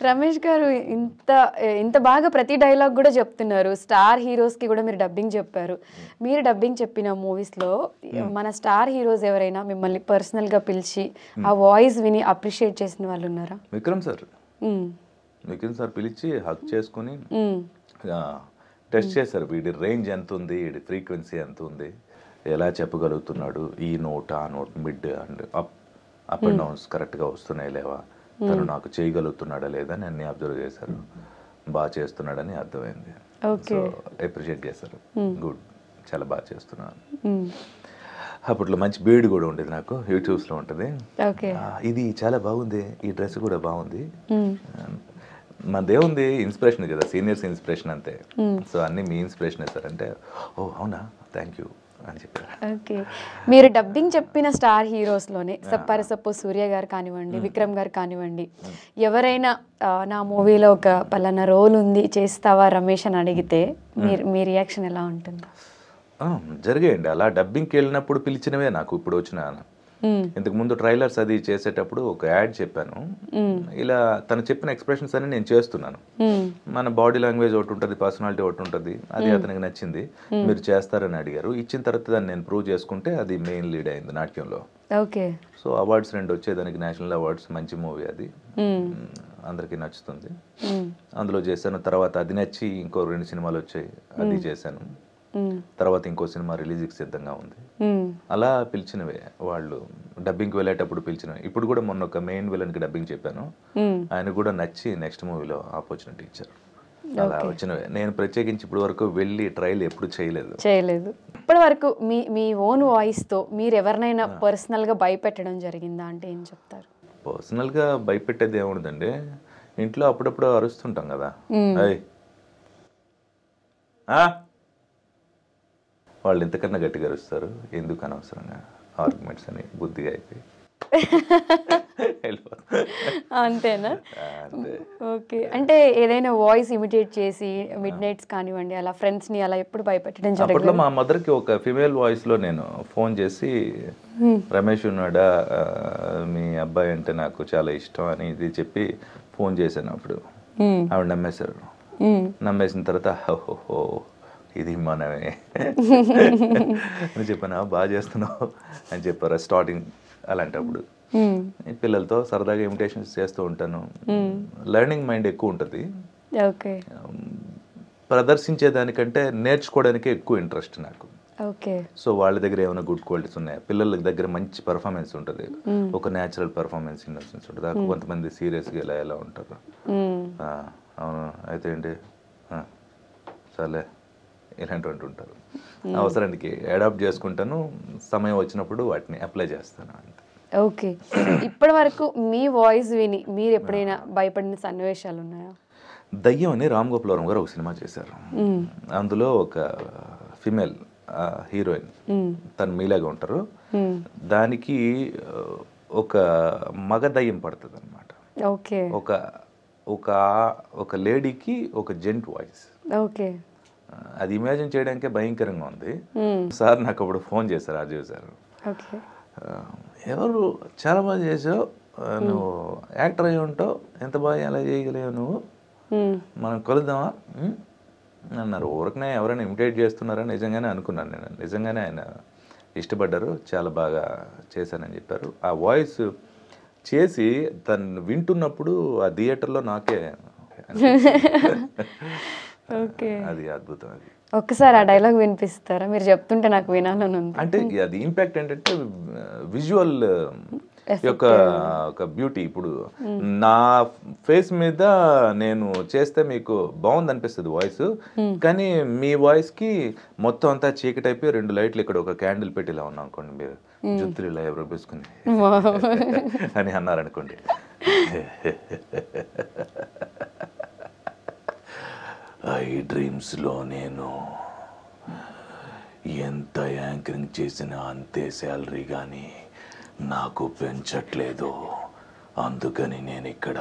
రమేష్ గారు ఇంత ఇంత బాగా ప్రతి డైలాగ్ కూడా చెప్తున్నారు స్టార్ హీరోస్ కి కూడా మీరు డబ్బింగ్ చెప్పారు మీరు డబ్బింగ్ చెప్పిన మూవీస్ లో మన స్టార్ హీరోస్ ఎవరైనా మిమ్మల్ని పర్సనల్ గా పిలిచి ఆ వాయిస్ విని అప్రిషియేట్ చేసిన వాళ్ళు ఉన్నారా విక్రమ్ సార్ మ్మ్. విక్రమ్ సార్ పిలిచి హక్ చేసుకుని మ్మ్. టెస్ట్ చేశారు వీడి రేంజ్ ఎంత ఉంది వీడి ఫ్రీక్వెన్సీ ఎంత ఉంది ఎలా చెప్పగలుగుతున్నాడు ఈ నోట్ ఆ note mid and up up and downs కరెక్ట్గా వస్తున్నాయి లేవా తను నాకు చేయగలుగుతున్నాడా లేదా అని అన్ని అబ్జర్వ్ చేశారు బాగా చేస్తున్నాడని అర్థమైంది Okay. సో అప్రిషియేట్ చేశారు గుడ్ చాలా బాగా చేస్తున్నాను మ్మ్. అప్పట్లో మంచి బీడ్ కూడా ఉండేది నాకు యూట్యూబ్స్లో ఉంటుంది ఓకే ఆ, ఇది చాలా బాగుంది ఈ డ్రెస్ కూడా బాగుంది మ్మ్. మా దేవుంది ఇన్స్పిరేషన్ కదా సీనియర్స్ ఇన్స్పిరేషన్ అంతే సో అన్ని మీ ఇన్స్పిరేషన్ సార్ అంటే ఓ అవునా థ్యాంక్ యూ అని చెప్పారు ఓకే మీరు డబ్బింగ్ చెప్పిన స్టార్ హీరోస్లోనే సప్పార సప్పు సూర్య గారు కానివ్వండి విక్రమ్ గారు కానివ్వండి ఎవరైనా ఆ, నా మూవీలో ఒక పలానా రోల్ ఉంది చేస్తావా రమేష్ అని అడిగితే మీరు మీ రియాక్షన్ ఎలా ఉంటుంది ఆ, జరిగాయండి అలా డబ్బింగ్కి వెళ్ళినప్పుడు పిలిచినవే నాకు ఇప్పుడు వచ్చిన మ్మ్. ఇంతకు ముందు ట్రైలర్స్ అది చేసేటప్పుడు ఒక యాడ్ చెప్పాను మ్మ్. ఇలా తను చెప్పిన ఎక్స్ప్రెషన్స్ అన్ని నేను చేస్తున్నాను మ్మ్. మన బాడీ లాంగ్వేజ్ ఒకటి ఉంటుంది పర్సనాలిటీ ఒకటి ఉంటుంది అది అతనికి నచ్చింది మీరు చేస్తారని అడిగారు ఇచ్చిన తర్వాత దాన్ని నేను ప్రూవ్ చేసుకుంటే అది మెయిన్ లీడ్ అయింది నాట్యంలో ఓకే సో అవార్డ్స్ రెండు వచ్చేదానికి నేషనల్ అవార్డ్స్ మంచి మూవీ అది మ్మ్. మ్, అందరికీ నచ్చుతుంది మ్మ్. అందులో చేశాను తర్వాత అది నచ్చి ఇంకో రెండు సినిమాలు వచ్చాయి అది చేశాను మ్మ్. తర్వాత ఇంకో సినిమా రిలీజ్కి సిద్ధంగా ఉంది మ్మ్. అలా పిలిచినవే వాళ్ళు డబ్బింగ్కి వెళ్ళేటప్పుడు పిలిచినవి ఇప్పుడు కూడా మొన్న ఒక మెయిన్ విలన్కి డబ్బింగ్ చెప్పాను మ్మ్. ఆయన కూడా నచ్చి నెక్స్ట్ మూవీలో ఆపర్చునిటీ ఇచ్చారు అలా వచ్చినవే నేను ప్రత్యేకించి ఇప్పటి వరకు వెళ్ళి ట్రైల్ ఎప్పుడు చేయలేదు చేయలేదు ఇప్పటి వరకు మీ మీ ఓన్ వాయిస్తో మీరు ఎవరినైనా పర్సనల్గా భయపెట్టడం జరిగిందా అంటే ఏం చెప్తారు పర్సనల్గా భయపెట్టేది ఏముండదండి ఇంట్లో అప్పుడప్పుడు అరుస్తుంటాం కదా అయ్ ఆ? వాళ్ళు ఇంతకన్నా గట్టిగా అరుస్తారు ఎందుకు అనవసరంగా ఆర్గ్యుమెంట్స్ అని బుద్ధిగా అయిపోయి వెళ్ళిపోతాం. అంతేనా అంతే ఓకే అంటే ఏదైనా వాయిస్ ఇమిటేట్ చేసి మిడ్ నైట్స్ కానివ్వండి అలా ఫ్రెండ్స్ ని అలా ఎప్పుడు భయపెట్టడం జరిగింది అప్పట్లో మా మదర్కి ఒక ఫిమేల్ వాయిస్లో నేను ఫోన్ చేసి రమేష్ ఉన్నాడా ఆ, మీ అబ్బాయి అంటే నాకు చాలా ఇష్టం అని ఇది చెప్పి ఫోన్ చేశాను అప్పుడు ఆవిడ నమ్మేశారు నమ్మేసిన తర్వాత ఓహో ఇది మనమే అని చెప్పాను "ఆ, బాగా చేస్తున్నావు అని చెప్పారు స్టార్టింగ్ అలాంటప్పుడు ఈ పిల్లలతో సరదాగా ఇమిటేషన్స్ చేస్తూ ఉంటాను లెర్నింగ్ మైండ్ ఎక్కువ ఉంటుంది ఓకే ప్రదర్శించే దానికంటే నేర్చుకోవడానికే ఎక్కువ ఇంట్రెస్ట్ నాకు ఓకే సో వాళ్ళ దగ్గర ఏమైనా గుడ్ క్వాలిటీస్ ఉన్నాయి పిల్లల దగ్గర మంచి పర్ఫార్మెన్స్ ఉంటుంది ఒక న్యాచురల్ పర్ఫార్మెన్స్ ఇన్నోసెన్స్ ఉంటుంది నాకు కొంతమంది సీరియస్గా ఇలా ఎలా ఉంటారు ఆ, అవును అయితే ఏంటి ఆ, సర్లే ఇలాంటివంటి ఉంటారు అవసరానికి అడాప్ట్ చేసుకుంటాను సమయం వచ్చినప్పుడు వాటిని అప్లై చేస్తాను అంతే ఓకే ఇప్పటి వరకు మీ వాయిస్ విని మీరు ఎప్పుడైనా భయపడిన సన్నివేశాలు ఉన్నాయా దయ్యం అని రామ్ గోపాలవరం గారు ఒక సినిమా చేశారు అందులో ఒక ఫిమేల్ హీరోయిన్ తను మీలాగా ఉంటారు దానికి ఆ, ఒక మగ దయ్యం పడుతుంది అనమాట ఓకే ఒక ఒక ఒక లేడీకి ఒక జెంట్ వాయిస్ ఓకే అది ఇమాజిన్ చేయడానికే భయంకరంగా ఉంది సార్ నాకు అప్పుడు ఫోన్ చేశారు రాజీవ్ సార్ ఓకే ఆ, ఎవరు చాలా బాగా చేసావు ఆ, నువ్వు యాక్టర్ అయి ఉంటావు ఎంత బాగా ఎలా చేయగలిగావు నువ్వు మనం కలుద్దామా ఉమ్? అన్నారు ఊరకనే ఎవరైనా ఇమిటేట్ చేస్తున్నారా నిజంగానే అనుకున్నాను నేను నిజంగానే ఆయన ఇష్టపడ్డారు చాలా బాగా చేశానని చెప్పారు ఆ వాయిస్ చేసి తను వింటున్నప్పుడు ఆ థియేటర్లో నాకే ఓకే అది అద్భుతం అది ఒక్కసారి ఆ డైలాగ్ వినిపిస్తారా మీరు చెప్తుంటే నాకు వినాలని ఉంది అంటే అది ఇంపాక్ట్ ఏంటంటే విజువల్ యొక్క ఒక బ్యూటీ ఇప్పుడు నా ఫేస్ మీద నేను చేస్తే మీకు బాగుంది అనిపిస్తుంది వాయిస్ కానీ మీ వాయిస్ కి మొత్తం అంతా చీకటి అయిపోయి రెండు లైట్లు ఇక్కడ ఒక క్యాండిల్ పెట్టి ఇలా ఉన్నాం అనుకోండి మీరు జుత్తులు ఇలా ఎవరో వేసుకుని అని అన్నారనుకోండి ఐ డ్రీమ్స్లో నేను ఎంత యాంకరింగ్ చేసినా అంతే శాలరీ కానీ నాకు పెంచట్లేదు అందుకని నేను ఇక్కడ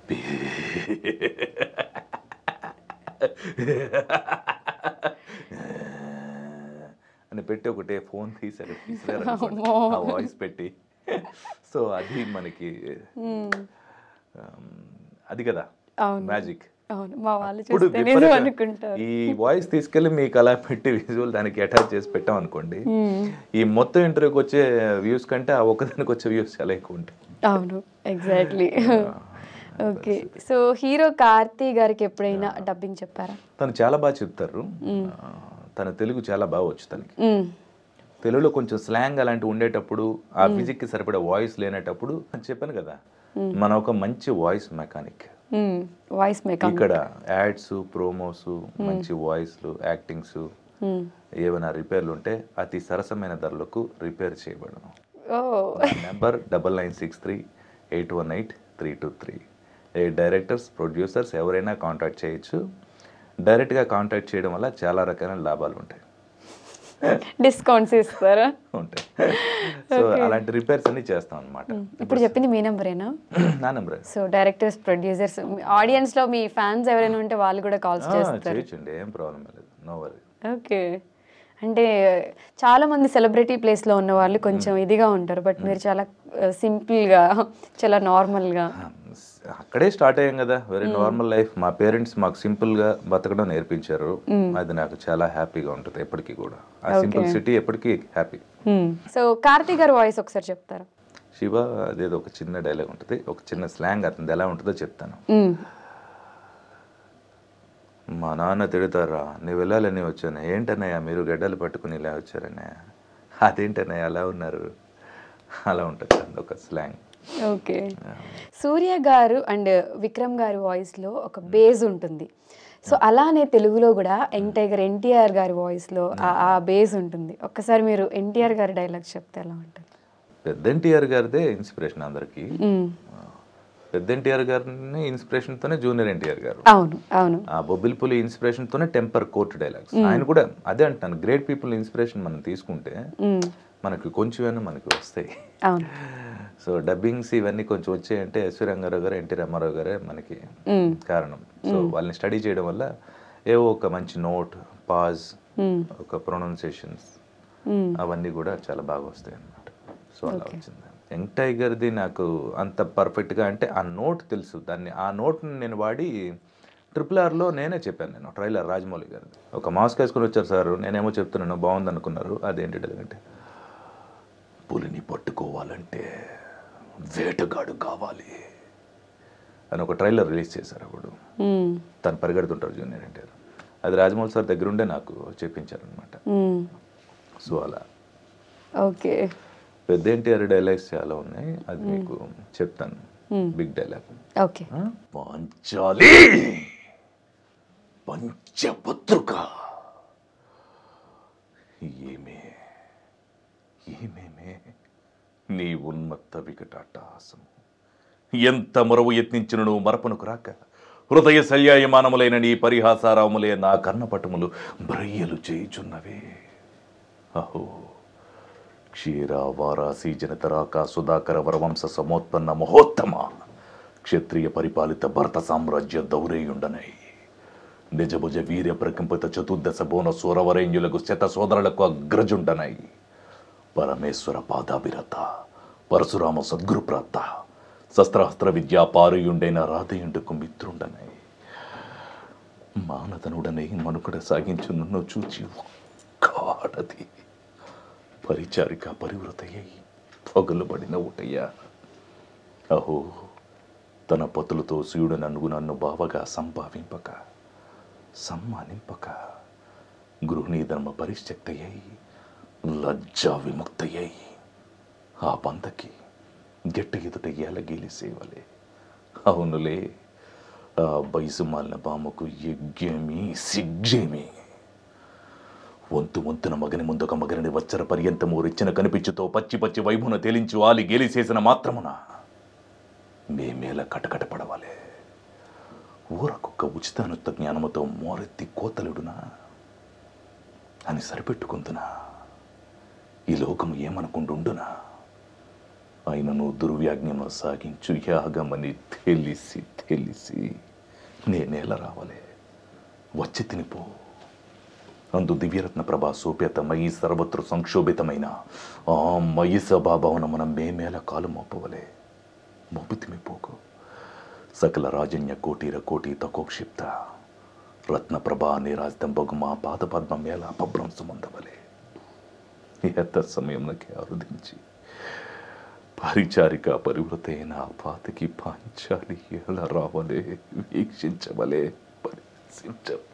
అని పెట్టి ఒకటే ఫోన్ తీసారు తీసారు ఆ వాయిస్ పెట్టి సో అది మనకి um, అది కదా అవును మ్యాజిక్ అవును మా వాళ్ళు ఇప్పుడు చూస్తే నిజం విపరీత- అనుకుంటారు ఈ వాయిస్ తీసుకెళ్లి మీకు అలా పెట్టి విజువల్ దానికి అటాచ్ చేసి పెట్టాం అనుకోండి ఈ మొత్తం ఇంటర్వ్యూకి వచ్చే వ్యూస్ కంటే ఆ ఒక్కదానికి వచ్చే వ్యూస్ చాలా ఎక్కువ ఉంటాయి అవును exactly okay so hero Karthi గారికి ఎప్పుడైనా డబ్బింగ్ చెప్పారా తను చాలా బాగా చెప్తారు ఆ, తన తెలుగు చాలా బాగా వచ్చు తనకి మ్మ్. తెలుగులో కొంచెం స్లాంగ్ అలాంటివి ఉండేటప్పుడు ఆ ఫిజిక్కి సరిపడే వాయిస్ లేనేటప్పుడు చెప్పాను కదా మన ఒక మంచి వాయిస్ మెకానిక్ మ్మ్. వాయిస్ మేకప్ ఇక్కడ యాడ్స్ ప్రోమోస్ మంచి వాయిస్లు యాక్టింగ్స్ మ్మ్. ఏమైనా రిపేర్లు ఉంటే అతి సరసమైన ధరలకు రిపేర్ చేయబడను ఓ number double nine six three eight one eight three two three ఏ డైరెక్టర్స్ ప్రొడ్యూసర్స్ ఎవరైనా కాంటాక్ట్ చేయొచ్చు డైరెక్ట్గా కాంటాక్ట్ చేయడం వల్ల చాలా రకాల లాభాలు ఉంటాయి డిస్కౌంట్స్ ఇస్తారా ఉంటాయి సో అలాంటి రిపేర్స్ అన్ని చేస్తాం అనమాట ఇప్పుడు చెప్పింది మీ నెంబరేనా నా number so directors producers audience లో మీ ఫ్యాన్స్ ఎవరైనా ఉంటే వాళ్ళు కూడా కాల్స్ చేస్తారు చేయొచ్చండి ఏం ప్రాబ్లం లేదు నో వరీ ఓకే అంటే చాలా మంది సెలబ్రిటీ ప్లేస్ లో ఉన్న వాళ్ళు కొంచెం ఇదిగా ఉంటారు బట్ మీరు చాలా సింపుల్ గా చాలా నార్మల్ గా అక్కడే స్టార్ట్ అయ్యాం కదా వెరీ నార్మల్ లైఫ్ మా పేరెంట్స్ మాకు సింపుల్ గా బతకడం నేర్పించారు అది నాకు చాలా హ్యాపీగా ఉంటుంది ఎప్పటికీ కూడా ఆ సింపుల్ సిటీ ఎప్పటికీ హ్యాపీ సో కార్తీక్ గారు వాయిస్ ఒకసారి చెప్తారా శివ అదేదో ఒక చిన్న డైలాగ్ ఉంటుంది ఒక చిన్న స్లాంగ్ అతనిది ఎలా ఉంటుందో చెప్తాను మ్మ్. మా నాన్న తిడతారా నువ్వు వెళ్ళాలని వచ్చాను ఏంటన్నయ్య మీరు గడ్డలు పట్టుకుని ఇలా వచ్చారన్నయ్య అదేంటన్నయ్య అలా ఉన్నారు అలా ఉంటుంది ఒక స్లాంగ్ ఓకే సూర్య గారు అండ్ విక్రమ్ గారి వాయిస్ లో ఒక బేస్ ఉంటుంది సో అలానే తెలుగులో కూడా యంగ్ టైగర్ ఎన్టీఆర్ గారి వాయిస్ లో ఆ- ఆ బేస్ ఉంటుంది ఒక్కసారి మీరు ఎన్టీఆర్ గారి డైలాగ్ చెప్తే ఎలా ఉంటుంది పెద్ద ఎన్టీఆర్ గారిదే ఇన్స్పిరేషన్ అందరికీ మ్మ్. పెద్ద ఎన్టీఆర్ గారిని ఇన్స్పిరేషన్తోనే జూనియర్ ఎన్టీఆర్ గారు అవును అవును ఆ బొబ్బిలిపులి ఇన్స్పిరేషన్తోనే టెంపర్ కోర్ట్ డైలాగ్స్ ఆయన కూడా అదే అంటున్నాను గ్రేట్ పీపుల్ ఇన్స్పిరేషన్ మనం తీసుకుంటే మ్మ్. మనకి కొంచెమైనా మనకి వస్తాయి అవును సో డబ్బింగ్స్ ఇవన్నీ కొంచెం వచ్చాయంటే ఎస్వి రంగారావు గారు ఎన్టీ రామారావు గారే మనకి మ్మ్. కారణం సో వాళ్ళని స్టడీ చేయడం వల్ల ఏవో ఒక మంచి నోట్ పాజ్ మ్మ్. ఒక ప్రొనౌన్సియేషన్స్ మ్మ్. అవన్నీ కూడా చాలా బాగా వస్తాయి అన్నమాట సో అలా వచ్చింది యంగ్ టైగర్ది నాకు అంత పర్ఫెక్ట్గా అంటే ఆ నోట్ తెలుసు దాన్ని ఆ నోట్ని నేను వాడి ట్రిపుల్ ఆర్లో నేనే చెప్పాను నేను ట్రైలర్ రాజమౌళి గారిది ఒక మాస్క్ వేసుకొని వచ్చారు సార్ నేనేమో చెప్తున్నాను బాగుంది అనుకున్నారు అదేంటి అంటే పులిని పట్టుకోవాలంటే వేటగాడు కావాలి అని ఒక ట్రైలర్ రిలీజ్ చేశారు అప్పుడు మ్మ్. తను పరిగెడుతుంటారు జూనియర్ ఎన్టీఆర్ అది రాజమౌళి సార్ దగ్గరుండే నాకు చెప్పించారనమాట మ్మ్. సో అలా ఓకే పెద్ద ఎన్టీఆర్ డైలాగ్స్ చాలా ఉన్నాయి అది మీకు చెప్తాను బిగ్ డైలాగ్ ఓకే పంచాలి పంచపత్రుక ఏమే ఏమేమే నీ ఉన్మత్త వికటాటహాసము ఎంత మరవు యత్నించినను మరపనుకు రాక హృదయ శల్యాయమానములైన నీ పరిహాసారాములే నా కర్ణపటములు బ్రయ్యలు చేయుచున్నవే అహో క్షీర వారాసి జనతరాక సుధాకర వరవంశ సమోత్పన్న మహోత్తమ క్షత్రియ పరిపాలిత భరత సామ్రాజ్య దౌరేయుండనై నిజభుజ వీర్య ప్రకంపిత చతుర్దశ బోన సూరవరేణ్యులకు శత సోదరులకు అగ్రజుండనై పరమేశ్వర పాదాభిరత పరశురామ సద్గురుప్రాప్త శస్త్రాస్త్ర విద్యా పారుయుండైన రాధయుండకు మిత్రుండనై మానతనుడనై మనుకడ సాగించు నన్ను చూచి ఒక్క ఆడది పరిచారిక పరివృతయ్యై పగులుబడిన ఊటయ్యా అహో తన పతులతో శివుడు నన్ను నన్ను బావగా సంభావింపక సమ్మానింపక గృహిణీ ధర్మ పరిశ్చక్తయ్యై లజ్జా విముక్తయ్యై ఆ పంతకి గట్టి ఎదుట ఎలగీలి సేవలే అవునులే ఆ బయసు మాలిన బామకు యజ్ఞేమి సిగ్జేమి వంతు వంతున మగని ముందొక మగని వచ్చర పర్యంతము రెచ్చిన కనిపించుతో పచ్చి పచ్చి వైభున తేలించు వాలి గేలిసేసిన మాత్రమున మేమేల కటకట పడవాలే ఊరకొక్క ఉచితానుత్త జ్ఞానముతో మోరెత్తి కోతలుడునా అని సరిపెట్టుకుందునా ఈ లోకము ఏమనుకుంటుండునా ఆయనను దుర్వ్యాజ్ఞను సాగించు యాగమని తెలిసి తెలిసి నేనేల రావాలే వచ్చి తినిపో అందు దివ్యరత్న ప్రభా సోపేతమయి సర్వత్ర సంక్షోభితమైన ఆ మయి సభాభవనమున మేమేల కాలు మోపవలే మోపితిమి పోకు సకల రాజన్య కోటీర కోటి తకోక్షిప్త రత్నప్రభా నిరాజితం మా పాద పద్మం ఎలా అపభ్రంశముందవలే ఎత్త సమయంలోకి అరుదించి పరిచారిక పరివృతైన పాతకి పాంచాలి ఎలా రావలే వీక్షించవలే పరిశీలించవలే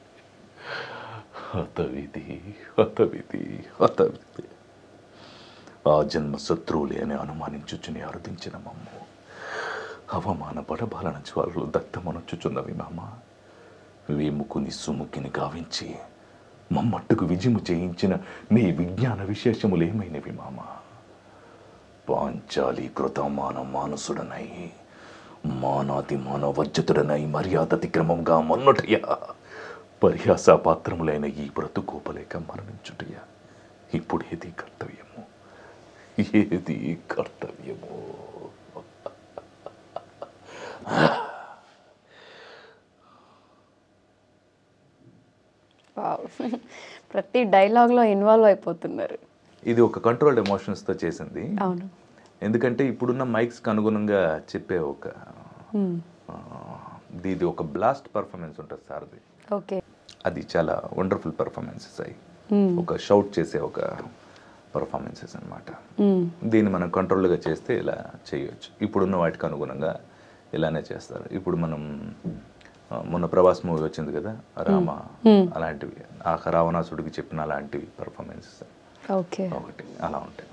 హతవిధి హతవిధి హతవిధి ఆ జన్మ శత్రువులే అని అనుమానించుచుని అరుదించిన మమ్ము అవమాన పడబాలన జ్వాలలు దత్తమనొచ్చుచున్నవి మామ వేముకుని సుముఖిని గావించి మమ్మట్టుకు విజయము చేయించిన నీ విజ్ఞాన విశేషములేమైనవి మామ పాంచాలి కృతమాన మానసుడనై మానాతి మానవర్జతుడనై మర్యాదతిక్రమంగా మొన్నటయ్యా పరిహాస పాత్రములైన ఈ బ్రతుకోపలేక మరణించుటయ్యా ఇప్పుడేది కర్తవ్యము ఏది కర్తవ్యము వావ్. ప్రతి డైలాగ్లో ఇన్వాల్వ్ అయిపోతున్నారు ఇది ఒక కంట్రోల్డ్ ఎమోషన్స్తో చేసింది అవును ఎందుకంటే ఇప్పుడున్న మైక్స్కి అనుగుణంగా చెప్పే ఒక మ్మ్. ఆ, ఇది ఒక బ్లాస్ట్ పర్ఫార్మెన్స్ ఉంటుంది సార్ది ఓకే అది చాలా వండర్ఫుల్ పర్ఫార్మెన్సెస్ అయ్యి మ్మ్. ఒక షౌట్ చేసే ఒక పర్ఫార్మెన్సెస్ అన్నమాట మ్మ్. దీన్ని మనం కంట్రోల్గా చేస్తే ఇలా చేయొచ్చు ఇప్పుడున్న వాటికి అనుగుణంగా ఇలానే చేస్తారు ఇప్పుడు మనం ఆ, మొన్న ప్రభాస్ మూవీ వచ్చింది కదా రామ అలాంటివి ఆ రావణాసుడికి చెప్పిన అలాంటివి పర్ఫార్మెన్సెస్ ఓకే ఒకటి అలా ఉంటాయి